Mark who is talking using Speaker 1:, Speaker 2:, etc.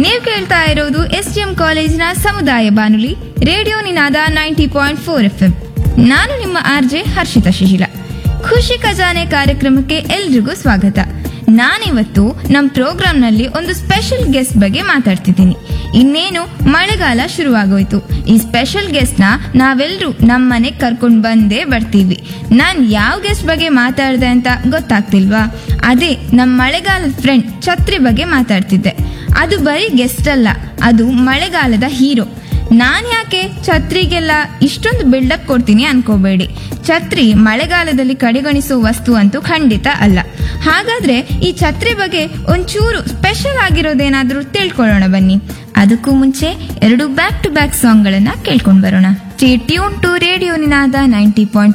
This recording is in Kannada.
Speaker 1: ನೀವು ಕೇಳ್ತಾ ಇರೋದು ಎಸ್ ಡಿ ಎಂ ಕಾಲೇಜಿನ ಸಮುದಾಯ ಬಾನುಲಿ radio Ninaada ninety point four F M ನಾನು ನಿಮ್ಮ ಆರ್ಜೆ ಹರ್ಷಿತಾ ಶಿಶಿಲ ಖುಷಿ ಖಜಾನೆ ಕಾರ್ಯಕ್ರಮಕ್ಕೆ ಎಲ್ರಿಗೂ ಸ್ವಾಗತ ನಾನಿವತ್ತು ನಮ್ಮ ಪ್ರೋಗ್ರಾಂನಲ್ಲಿ ಒಂದು ಸ್ಪೆಷಲ್ ಗೆಸ್ಟ್ ಬಗ್ಗೆ ಮಾತಾಡ್ತಿದ್ದೀನಿ ಇನ್ನೇನು ಮಳೆಗಾಲ ಶುರುವಾಗೋಯ್ತು ಈ ಸ್ಪೆಷಲ್ ಗೆಸ್ಟ್ನ ನಾವೆಲ್ಲರೂ ನಮ್ಮ ಮನೆಗೆ ಕರ್ಕೊಂಡು ಬಂದೇ ಬರ್ತೀವಿ ನಾನು ಯಾವ ಗೆಸ್ಟ್ ಬಗ್ಗೆ ಮಾತಾಡಿದೆ ಅಂತ ಗೊತ್ತಾಗ್ತಿಲ್ವಾ ಅದೇ ನಮ್ಮ ಮಳೆಗಾಲದ ಫ್ರೆಂಡ್ ಛತ್ರಿ ಬಗ್ಗೆ ಮಾತಾಡ್ತಿದ್ದೆ ಅದು ಬರೀ ಗೆಸ್ಟ್ ಅಲ್ಲ ಅದು ಮಳೆಗಾಲದ ಹೀರೋ ನಾನ್ ಯಾಕೆ ಛತ್ರಿಗೆಲ್ಲ ಇಷ್ಟೊಂದು ಬಿಲ್ಡಪ್ ಕೊಡ್ತೀನಿ ಅನ್ಕೋಬೇಡಿ ಛತ್ರಿ ಮಳೆಗಾಲದಲ್ಲಿ ಕಡೆಗಣಿಸುವ ವಸ್ತು ಅಂತೂ ಖಂಡಿತ ಅಲ್ಲ ಹಾಗಾದ್ರೆ ಈ ಛತ್ರಿ ಬಗ್ಗೆ ಒಂಚೂರು ಸ್ಪೆಷಲ್ ಆಗಿರೋದೇನಾದ್ರೂ ತಿಳ್ಕೊಳ್ಳೋಣ ಬನ್ನಿ ಅದಕ್ಕೂ ಮುಂಚೆ ಎರಡು ಬ್ಯಾಕ್ ಟು ಬ್ಯಾಕ್ ಸಾಂಗ್ ಗಳನ್ನ ಕೇಳ್ಕೊಂಡ್ ಬರೋಣ tune to radio Ninaada ninety point